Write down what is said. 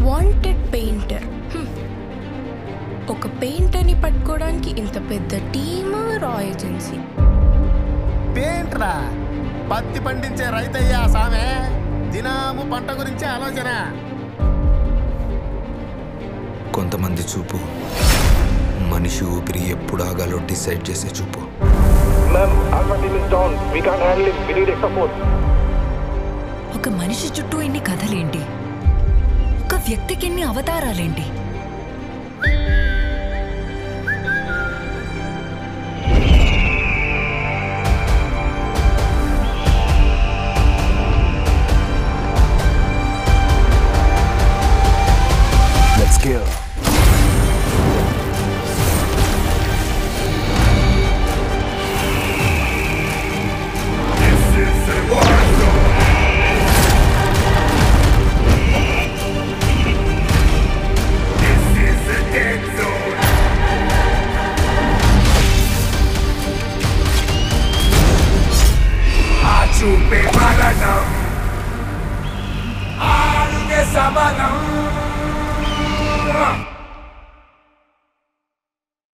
Wanted painter ఒక పెయింటర్ని పట్టుకోవడానికి ఇంత పెద్ద టీమ్ రా ఏజెన్సీ పేంట్రా పత్తి పండించే రైతయ్యా సామె దినాము పంట గురించి ఆలోచన కొంతమంది చూపు మనిషి ఊపిరి ఎప్పుడు ఆగాలో డిసైడ్ చేసే చూపు Ma'am, Alpha team is down. We can't handle him. We need extra force. ఒక మనిషి చుట్టూ ఎన్ని కథలేంటి ఒక వ్యక్తికి ఎన్ని అవతారాలేంటి Let's kill. చూపే మరణం ఆరుగే సమరం